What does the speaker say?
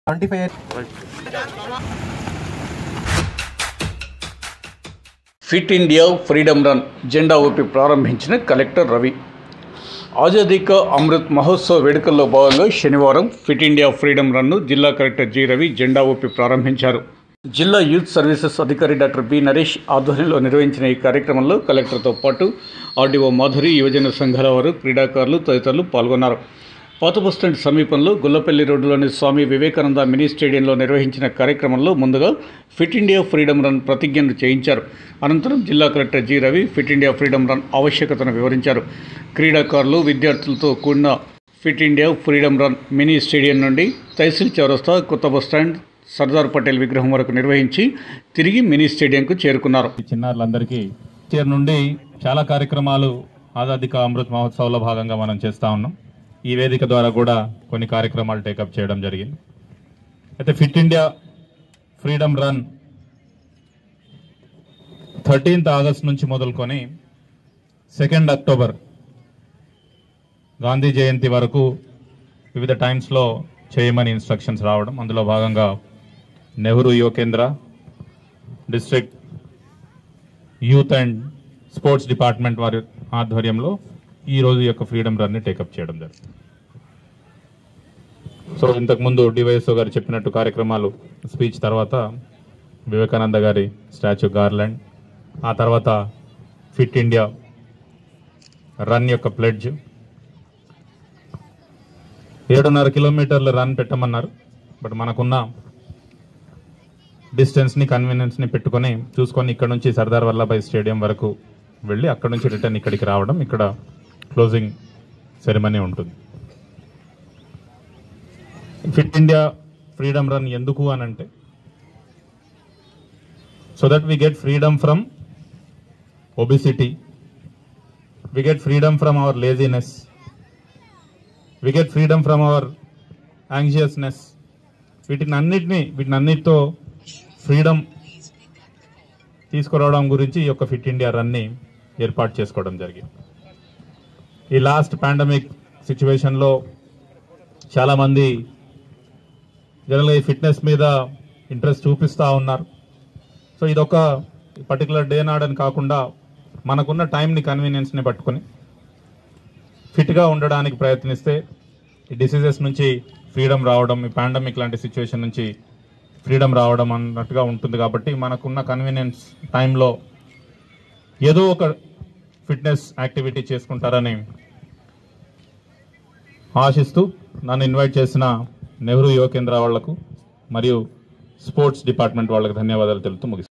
twenty five fit India freedom run జెండా ఊపి ప్రారంభించిన కలెక్టర్ రవి ఆజాదీ కా అమృత్ మహోత్సవ్ వేడుకల్లో భాగంగా శనివారం ఫిట్ ఇండియా ఫ్రీడమ్ రన్ను జిల్లా కలెక్టర్ జి రవి జెండా ఊపి ప్రారంభించారు జిల్లా యూత్ సర్వీసెస్ అధికారి డాక్టర్ బి నరేష్ ఆధ్వర్యంలో నిర్వహించిన ఈ కార్యక్రమంలో కలెక్టర్తో పాటు ఆర్డీఓ మాధురి యువజన సంఘాల వారు క్రీడాకారులు తదితరులు పాల్గొన్నారు పాత బస్టాండ్ సమీపంలో గుల్లపల్లి రోడ్డులోని స్వామి వివేకానంద మినీ స్టేడియంలో నిర్వహించిన కార్యక్రమంలో ముందుగా ఫిట్ ఇండియా ఫ్రీడమ్ రన్ ప్రతిజ్ఞను చేయించారు అనంతరం జిల్లా collector G Ravi fit India freedom run ఆవశ్యకతను వివరించారు క్రీడాకారులు విద్యార్థులతో కూడిన fit India freedom run mini stadium నుండి తహసీల్ చౌరస్తా కొత్త బస్టాండ్ సర్దార్ పటేల్ విగ్రహం వరకు నిర్వహించి తిరిగి మినీ స్టేడియంకు చేరుకున్నారు ఈ చిన్నారులందరికీ ఇయర్ నుండి చాలా కార్యక్రమాలు ఆజాదీ కా అమృత్ మహోత్సవ్లో భాగంగా మనం చేస్తూ ఉన్నాం ఈ వేదిక ద్వారా కూడా కొన్ని కార్యక్రమాలు టేకప్ చేయడం జరిగింది అయితే fit India freedom run thirteenth August నుంచి మొదలుకొని సెకండ్ అక్టోబర్ గాంధీ జయంతి వరకు వివిధ టైమ్స్లో చేయమని ఇన్స్ట్రక్షన్స్ రావడం అందులో భాగంగా Nehru Yuva Kendra district youth and sports department వారి ఆధ్వర్యంలో ఈ రోజు ఈ యొక్క ఫ్రీడమ్ రన్ ని టేకప్ చేయడం జరిగింది సో ఇంతకుముందు డివైఎస్ఓ గారు చెప్పినట్టు కార్యక్రమాలు స్పీచ్ తర్వాత వివేకానంద గారి స్టాచ్యూ గార్లాండ్ ఆ తర్వాత ఫిట్ ఇండియా రన్ యొక్క ప్లెడ్జ్ ఏడున్నర కిలోమీటర్ల రన్ పెట్టమన్నారు బట్ మనకున్న డిస్టెన్స్ ని కన్వీనియన్స్ ని పెట్టుకొని చూసుకొని ఇక్కడ నుంచి సర్దార్ వల్లభాయ్ స్టేడియం వరకు వెళ్ళి అక్కడ నుంచి రిటర్న్ ఇక్కడికి రావడం ఇక్కడ క్లోజింగ్ సెరమనీ ఉంటుంది ఫిట్ ఇండియా ఫ్రీడమ్ రన్ ఎందుకు అని అంటే so that we get freedom from obesity we get freedom from our laziness we get freedom from our anxiousness వీటిని అన్నిటినీ వీటిని అన్నిటితో ఫ్రీడమ్ తీసుకురావడం గురించి ఈ యొక్క ఫిట్ ఇండియా రన్ని ఏర్పాటు చేసుకోవడం జరిగింది ఈ లాస్ట్ పాండమిక్ సిచ్యువేషన్లో చాలామంది జనరల్గా ఈ ఫిట్నెస్ మీద ఇంట్రెస్ట్ చూపిస్తూ ఉన్నారు సో ఇదొక పర్టికులర్ డే నాడని కాకుండా మనకున్న టైంని కన్వీనియన్స్ని పట్టుకొని ఫిట్గా ఉండడానికి ప్రయత్నిస్తే ఈ డిసీజెస్ నుంచి ఫ్రీడమ్ రావడం ఈ పాండమిక్ లాంటి సిచ్యువేషన్ నుంచి ఫ్రీడమ్ రావడం అన్నట్టుగా ఉంటుంది కాబట్టి మనకున్న కన్వీనియన్స్ టైంలో ఏదో ఒక ఫిట్నెస్ యాక్టివిటీ చేసుకుంటారని ఆశిస్తూ నన్ను ఇన్వైట్ చేసిన నెహ్రూ యువ కేంద్ర వాళ్లకు మరియు స్పోర్ట్స్ డిపార్ట్మెంట్ వాళ్ళకి ధన్యవాదాలు తెలుపుతూ ముగిస్తాను